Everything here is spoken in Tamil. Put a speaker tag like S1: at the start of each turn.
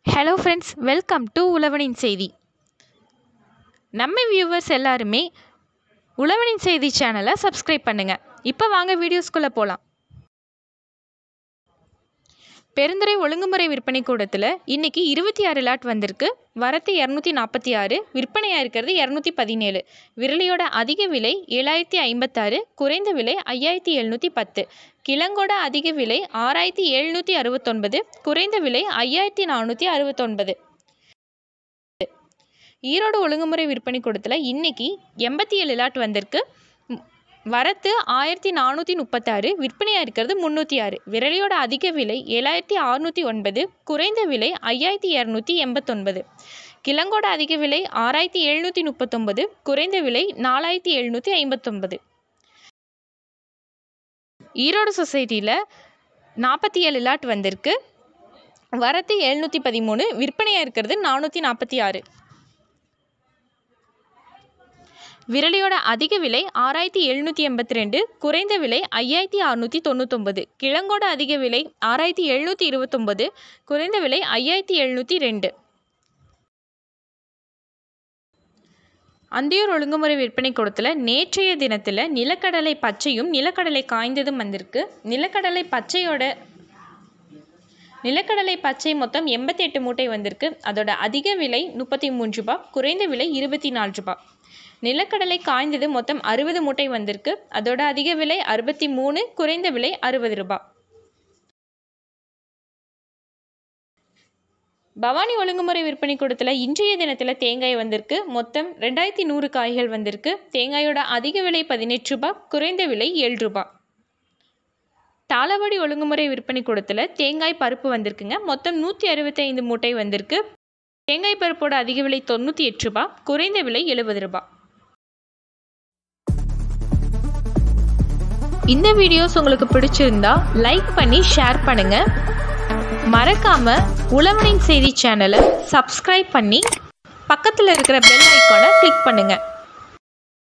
S1: ஹலோ ஃப்ரெண்ட்ஸ் வெல்கம் டு உழவனின் செய்தி நம்ம வியூவர்ஸ் எல்லாருமே உழவனின் செய்தி சேனலை சப்ஸ்கிரைப் பண்ணுங்கள் இப்போ வாங்க வீடியோஸ்குள்ளே போகலாம் பெருந்துறை ஒழுங்குமுறை விற்பனை கூடத்தில் இன்றைக்கி இருபத்தி ஆறு லாட் வந்திருக்கு வரத்து இரநூத்தி நாற்பத்தி ஆறு விற்பனையாக இருக்கிறது இரநூத்தி பதினேழு விரலியோட அதிக விலை ஏழாயிரத்தி ஐம்பத்தாறு குறைந்த விலை ஐயாயிரத்தி எழுநூற்றி பத்து கிழங்கோட அதிக விலை ஆறாயிரத்தி எழுநூற்றி அறுபத்தொன்பது குறைந்த விலை ஐயாயிரத்தி நானூற்றி அறுபத்தொன்பது ஈரோடு ஒழுங்குமுறை விற்பனை கூடத்தில் இன்றைக்கி எண்பத்தி ஏழு லாட் வந்திருக்கு ம், வரத்து ஆயிரத்தி நானூற்றி முப்பத்தாறு விற்பனையாக இருக்கிறது முந்நூற்றி ஆறு விரலியோட அதிக விலை ஏழாயிரத்தி அறுநூற்றி ஒன்பது குறைந்த விலை ஐயாயிரத்தி இரநூத்தி எண்பத்தொன்பது கிழங்கோட அதிக விலை ஆறாயிரத்தி எழுநூற்றி முப்பத்தொன்பது குறைந்த விலை நாலாயிரத்தி எழுநூற்றி ஐம்பத்தொன்பது ஈரோடு சொசைட்டியில் நாற்பத்தி ஏழு லாட் வந்திருக்கு வரத்து எழுநூற்றி பதிமூணு விற்பனையாக இருக்கிறது நானூற்றி நாற்பத்தி ஆறு விரலியோட அதிக விலை ஆறாயிரத்தி எழுநூற்றி எண்பத்தி ரெண்டு குறைந்த விலை ஐயாயிரத்தி அறுநூற்றி தொண்ணூத்தொம்பது கிழங்கோட அதிக விலை ஆறாயிரத்தி எழுநூற்றி இருபத்தொம்பது குறைந்த விலை ஐயாயிரத்தி எழுநூற்றி ரெண்டு அந்தியூர் ஒழுங்குமுறை விற்பனை கூடத்தில் நேற்றைய தினத்தில் நிலக்கடலை பச்சையும் நிலக்கடலை காய்ந்ததும் வந்திருக்கு நிலக்கடலை பச்சையோட நிலக்கடலை பச்சை மொத்தம் எண்பத்தெட்டு மூட்டை வந்திருக்கு அதோட அதிக விலை முப்பத்தி மூன்று ரூபாய் குறைந்த விலை இருபத்தி நாலு ரூபாய் நிலக்கடலை காய்ந்தது மொத்தம் அறுபது மூட்டை வந்திருக்கு அதோட அதிக விலை அறுபத்தி மூணு குறைந்த விலை அறுபது ரூபாய் பவானி ஒழுங்குமுறை விற்பனை கூடத்தில் இன்றைய தினத்தில் தேங்காய் வந்திருக்கு மொத்தம் ரெண்டாயிரத்தி நூறு காய்கள் வந்திருக்கு தேங்காயோட அதிக விலை பதினெட்டு ரூபாய் குறைந்த விலை ஏழு ரூபாய் தாளவாடி ஒழுங்குமுறை விற்பனை கூடத்தில் தேங்காய் பருப்பு வந்திருக்குங்க மொத்தம் நூற்றி அறுபத்தைந்து மூட்டை வந்திருக்கு தேங்காய் பருப்போட அதிக விலை தொண்ணூற்றி எட்டு ரூபாய் குறைந்த விலை எழுபது ரூபாய் இந்த வீடியோஸ் உங்களுக்கு பிடிச்சிருந்தா லைக் பண்ணி ஷேர் பண்ணுங்க மறக்காம உழவனின் செய்தி சேனலை சப்ஸ்கிரைப் பண்ணி பக்கத்தில் இருக்கிற பெல் ஐக்கானை கிளிக் பண்ணுங்க